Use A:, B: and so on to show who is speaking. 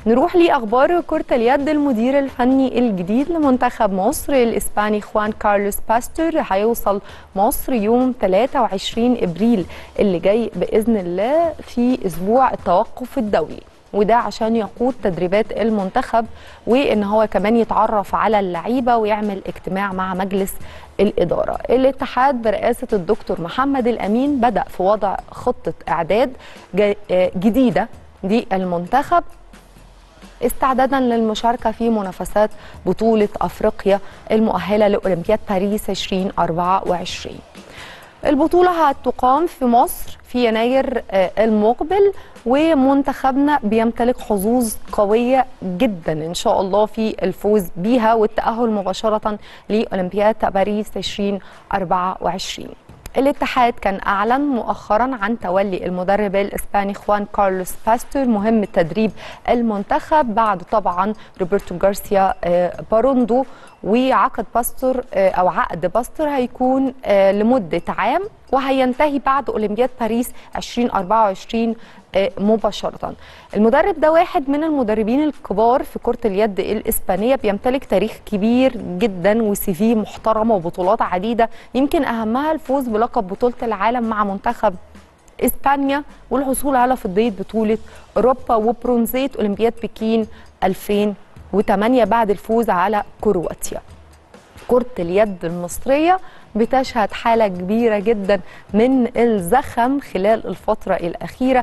A: نروح لأخبار كرة اليد المدير الفني الجديد لمنتخب مصر الإسباني خوان كارلوس باستور هيوصل مصر يوم 23 إبريل اللي جاي بإذن الله في أسبوع التوقف الدولي وده عشان يقود تدريبات المنتخب وان هو كمان يتعرف على اللعيبه ويعمل اجتماع مع مجلس الاداره. الاتحاد برئاسه الدكتور محمد الامين بدا في وضع خطه اعداد جديده للمنتخب استعدادا للمشاركه في منافسات بطوله افريقيا المؤهله لاولمبياد باريس 2024. البطولة هتقام في مصر في يناير المقبل ومنتخبنا بيمتلك حظوظ قوية جدا إن شاء الله في الفوز بيها والتأهل مباشرة لأولمبياد باريس 2024 الاتحاد كان أعلن مؤخرا عن تولي المدرب الإسباني خوان كارلوس باستور مهمة تدريب المنتخب بعد طبعا روبرتو غارسيا باروندو وعقد باستور أو عقد باستور هيكون لمدة عام وهينتهي بعد أولمبياد باريس 2024 مباشرة المدرب ده واحد من المدربين الكبار في كرة اليد الإسبانية بيمتلك تاريخ كبير جدا وسي في محترمة وبطولات عديدة يمكن أهمها الفوز بلقب بطولة العالم مع منتخب إسبانيا والحصول على فضية بطولة أوروبا وبرونزية أولمبياد بكين 2008 بعد الفوز على كرواتيا كرة اليد المصرية بتشهد حالة كبيرة جدا من الزخم خلال الفترة الأخيرة